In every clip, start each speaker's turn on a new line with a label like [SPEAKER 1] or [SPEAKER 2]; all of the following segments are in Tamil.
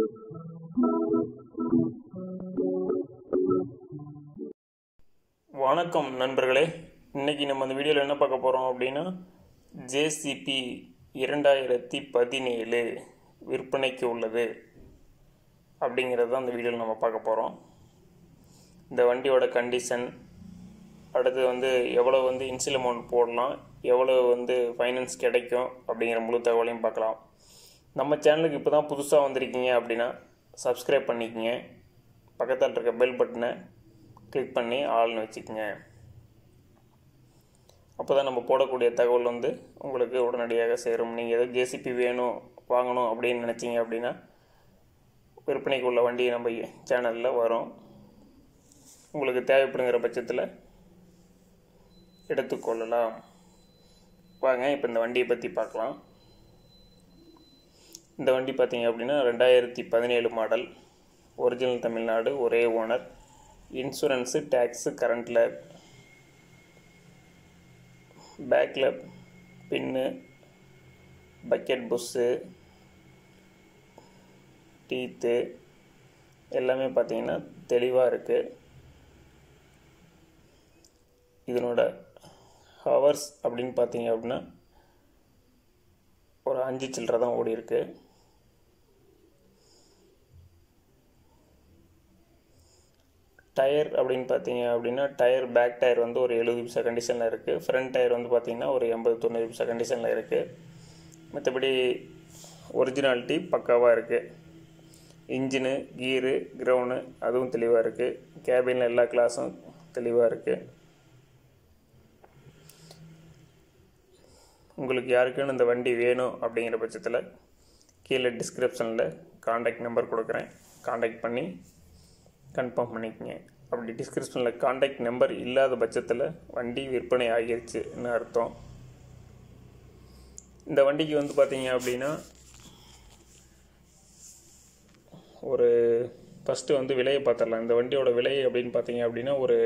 [SPEAKER 1] வணக்கம் நண்பர்களே இன்னைக்கு நம்ம இந்த வீடியோவில் என்ன பார்க்க போகிறோம் அப்படின்னா ஜேசிபி இரண்டாயிரத்தி பதினேழு விற்பனைக்கு உள்ளது அப்படிங்கிறது தான் இந்த வீடியோவில் நம்ம பார்க்க போகிறோம் இந்த வண்டியோட கண்டிஷன் அடுத்து வந்து எவ்வளோ வந்து இன்சில் அமௌண்ட் போடலாம் எவ்வளோ வந்து ஃபைனான்ஸ் கிடைக்கும் அப்படிங்கிற முழு தகவலையும் பார்க்கலாம் நம்ம சேனலுக்கு இப்போ தான் புதுசாக வந்திருக்கீங்க அப்படின்னா சப்ஸ்கிரைப் பண்ணிக்கங்க பக்கத்தில் இருக்க பெல் பட்டனை கிளிக் பண்ணி ஆள்னு வச்சுக்கோங்க அப்போ தான் நம்ம போடக்கூடிய தகவல் வந்து உங்களுக்கு உடனடியாக சேரும் நீங்கள் எதாவது ஜேசிபி வேணும் வாங்கணும் அப்படின்னு நினச்சிங்க அப்படின்னா விற்பனைக்கு உள்ள வண்டி நம்ம சேனலில் வரும் உங்களுக்கு தேவைப்படுங்கிற பட்சத்தில் எடுத்துக்கொள்ளலாம் வாங்க இப்போ இந்த வண்டியை பற்றி பார்க்கலாம் இந்த வண்டி பார்த்தீங்க அப்படின்னா ரெண்டாயிரத்தி பதினேழு மாடல் ஒரிஜினல் தமிழ்நாடு ஒரே ஓனர் இன்சூரன்ஸு டேக்ஸு கரண்டில் பேக்கில் பின்னு பக்கெட் புஷ்ஷு டீத்து எல்லாமே பார்த்தீங்கன்னா தெளிவாக இருக்குது இதனோட ஹவர்ஸ் அப்படின்னு பார்த்தீங்க அப்படின்னா ஒரு அஞ்சு சில்லரை தான் ஓடி இருக்கு டயர் அப்படின்னு பார்த்தீங்க அப்படின்னா டயர் பேக் டயர் வந்து ஒரு எழுபது நிமிஷம் கண்டிஷனில் இருக்குது ஃப்ரண்ட் டயர் வந்து பார்த்தீங்கன்னா ஒரு எண்பது தொண்ணூறு நிமிஷம் கண்டிஷனில் இருக்குது மற்றபடி ஒரிஜினாலிட்டி பக்காவாக இருக்குது இன்ஜினு கீரு கிரவுண்டு அதுவும் தெளிவாக இருக்குது கேபினில் எல்லா கிளாஸும் தெளிவாக இருக்குது உங்களுக்கு யாருக்குன்னு இந்த வண்டி வேணும் அப்படிங்கிற பட்சத்தில் கீழே டிஸ்கிரிப்ஷனில் காண்டாக்ட் நம்பர் கொடுக்குறேன் காண்டாக்ட் பண்ணி கன்ஃபார்ம் பண்ணிக்கங்க அப்படி டிஸ்கிரிப்ஷனில் காண்டாக்ட் நம்பர் இல்லாத பட்சத்தில் வண்டி விற்பனை ஆகிருச்சுன்னு அர்த்தம் இந்த வண்டிக்கு வந்து பார்த்தீங்க அப்படின்னா ஒரு ஃபஸ்ட்டு வந்து விலையை பார்த்துடலாம் இந்த வண்டியோட விலை அப்படின்னு பார்த்தீங்க அப்படின்னா ஒரு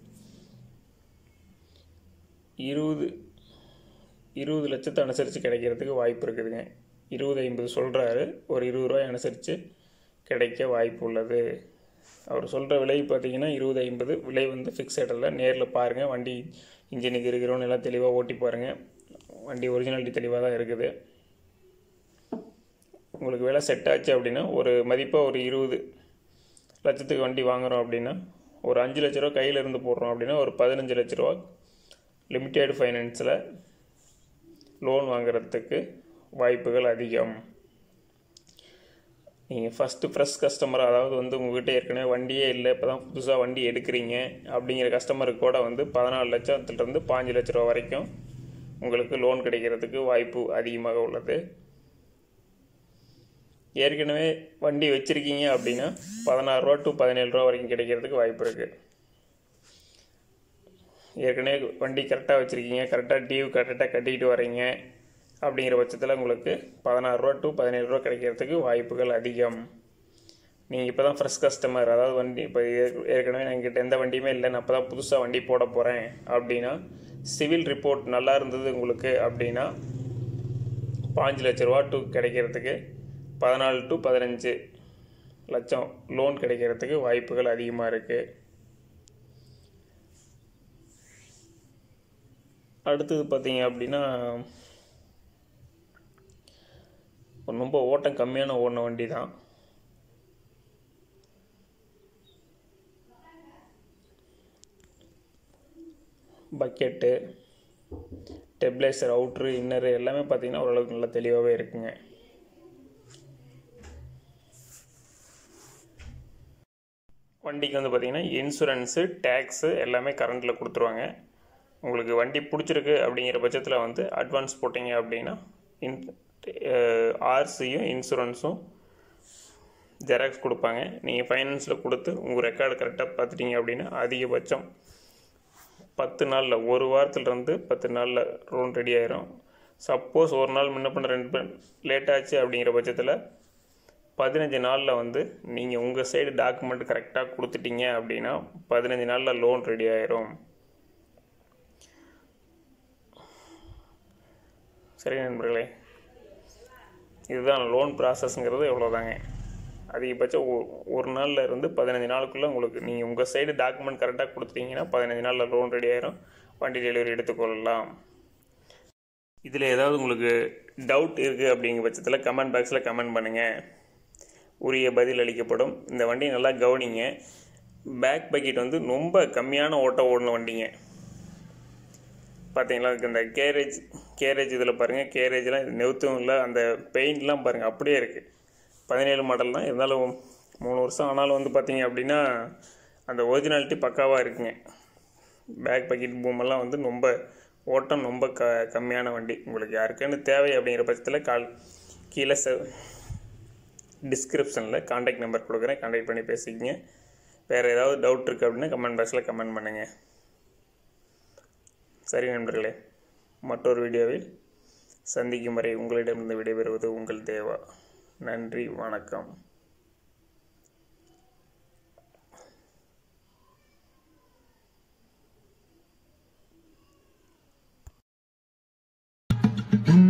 [SPEAKER 1] இருபது இருபது லட்சத்தை அனுசரித்து கிடைக்கிறதுக்கு வாய்ப்பு இருக்குதுங்க இருபது ஐம்பது சொல்கிறாரு ஒரு இருபது ரூபாய் அனுசரித்து கிடைக்க வாய்ப்பு உள்ளது அவர் சொல்கிற விலை பார்த்தீங்கன்னா இருபது ஐம்பது விலை வந்து ஃபிக்ஸட் இல்லை நேரில் பாருங்கள் வண்டி இன்ஜினுக்கு இருக்கிறோன்னு எல்லாம் தெளிவாக ஓட்டி பாருங்கள் வண்டி ஒரிஜினாலிட்டி தெளிவாக தான் இருக்குது உங்களுக்கு விலை செட் ஆச்சு அப்படின்னா ஒரு மதிப்பாக ஒரு இருபது லட்சத்துக்கு வண்டி வாங்குகிறோம் அப்படின்னா ஒரு அஞ்சு லட்ச ரூபா கையில் இருந்து போடுறோம் அப்படின்னா ஒரு பதினஞ்சு லட்ச ரூபா லிமிட்டெட் ஃபைனான்ஸில் லோன் வாங்குறதுக்கு வாய்ப்புகள் அதிகம் நீங்கள் ஃபஸ்ட்டு ஃப்ரெஷ் கஸ்டமர் அதாவது வந்து உங்கள்கிட்ட ஏற்கனவே வண்டியே இல்லை இப்போ தான் புதுசாக வண்டி எடுக்கிறீங்க அப்படிங்கிற கஸ்டமருக்கு கூட வந்து பதினாலு லட்சத்துலேருந்து பாஞ்சு லட்ச ரூபா வரைக்கும் உங்களுக்கு லோன் கிடைக்கிறதுக்கு வாய்ப்பு அதிகமாக உள்ளது ஏற்கனவே வண்டி வச்சுருக்கீங்க அப்படின்னா பதினாறுரூவா டு பதினேழு ரூபா வரைக்கும் கிடைக்கிறதுக்கு வாய்ப்பு இருக்குது ஏற்கனவே வண்டி கரெக்டாக வச்சுருக்கீங்க கரெக்டாக டியூ கரெக்டாக கட்டிக்கிட்டு வரீங்க அப்படிங்கிற பட்சத்தில் உங்களுக்கு பதினாறுரூவா டு பதினேழு ரூபா கிடைக்கிறதுக்கு வாய்ப்புகள் அதிகம் நீங்கள் இப்போ தான் ஃப்ரெஷ் கஸ்டமர் அதாவது வண்டி இப்போ ஏற்கனவே என்கிட்ட எந்த வண்டியுமே இல்லை நான் இப்போ தான் புதுசாக வண்டி போட போகிறேன் அப்படின்னா சிவில் ரிப்போர்ட் நல்லா இருந்தது உங்களுக்கு அப்படின்னா பாஞ்சு லட்ச ரூபா டு கிடைக்கிறதுக்கு பதினாலு டு பதினஞ்சு லட்சம் லோன் கிடைக்கிறதுக்கு வாய்ப்புகள் அதிகமாக இருக்குது அடுத்தது பார்த்தீங்க அப்படின்னா ரொம்ப ஓட்டம் கம்மியான ஓடின வண்டி தான் பக்கெட்டு டெப்லைசர் அவுட்ரு இன்னரு எல்லாமே பார்த்தீங்கன்னா ஓரளவுக்கு நல்லா தெளிவாகவே இருக்குங்க வண்டிக்கு வந்து பார்த்திங்கன்னா இன்சூரன்ஸு டேக்ஸு எல்லாமே கரண்ட்டில் கொடுத்துருவாங்க உங்களுக்கு வண்டி பிடிச்சிருக்கு அப்படிங்கிற பட்சத்தில் வந்து அட்வான்ஸ் போட்டிங்க அப்படின்னா இன் ஆர்சியும் இன்சூரன்ஸும் ஜெராக்ஸ் கொடுப்பாங்க நீங்கள் ஃபைனான்ஸில் கொடுத்து உங்கள் ரெக்கார்டு கரெக்டாக பார்த்துட்டிங்க அப்படின்னா அதிகபட்சம் பத்து நாளில் ஒரு வாரத்துலேருந்து பத்து நாளில் லோன் ரெடி ஆயிரும் சப்போஸ் ஒரு நாள் முன்ன பண்ண ரெண்டு லேட் ஆச்சு அப்படிங்கிற பட்சத்தில் பதினஞ்சு நாளில் வந்து நீங்கள் உங்கள் சைடு டாக்குமெண்ட் கரெக்டாக கொடுத்துட்டீங்க அப்படின்னா பதினஞ்சு நாளில் லோன் ரெடி ஆயிரும் சரி நண்பர்களே இதுதான் லோன் ப்ராசஸ்ங்கிறது எவ்வளோதாங்க அதிகபட்சம் ஒ- ஒரு நாளில் இருந்து பதினஞ்சு நாளுக்குள்ளே உங்களுக்கு நீங்கள் உங்கள் சைடு டாக்குமெண்ட் கரெக்டாக கொடுத்துட்டீங்கன்னா பதினஞ்சு நாளில் லோன் ரெடி ஆயிரும் வண்டி டெலிவரி எடுத்துக்கொள்ளலாம் இதில் ஏதாவது உங்களுக்கு டவுட் இருக்குது அப்படிங்கிற பட்சத்தில் கமெண்ட் பாக்ஸில் கமெண்ட் பண்ணுங்கள் உரிய பதில் அளிக்கப்படும் இந்த வண்டி நல்லா கவனிங்க பேக் பக்கெட் வந்து ரொம்ப கம்மியான ஓட்டம் ஓடின வண்டிங்க பார்த்தீங்களா அதுக்கு இந்த கேரேஜ் கேரேஜ் இதில் பாருங்கள் கேரேஜ்லாம் நெவுத்தும் இல்லை அந்த பெயிண்ட்லாம் பாருங்கள் அப்படியே இருக்குது பதினேழு மாடல் தான் இருந்தாலும் மூணு வருஷம் ஆனாலும் வந்து பார்த்தீங்க அப்படின்னா அந்த ஒரிஜினாலிட்டி பக்காவாக இருக்குங்க பேக் பக்கெட் பூமெல்லாம் வந்து ரொம்ப ஓட்டம் ரொம்ப க கம்மியான வண்டி உங்களுக்கு யாருக்குன்னு தேவை அப்படிங்கிற பட்சத்தில் கால் கீழே செ டிஸ்கிரிப்ஷனில் காண்டாக்ட் நம்பர் கொடுக்குறேன் காண்டாக்ட் பண்ணி பேசிக்கங்க வேறு ஏதாவது டவுட் இருக்குது அப்படின்னா கமெண்ட் பாக்ஸில் கமெண்ட் பண்ணுங்கள் சரி நண்பர்களே மற்றொரு வீடியோவில் சந்திக்கும் வரை உங்களிடமிருந்து விடைபெறுவது உங்கள் தேவா நன்றி வணக்கம்
[SPEAKER 2] thank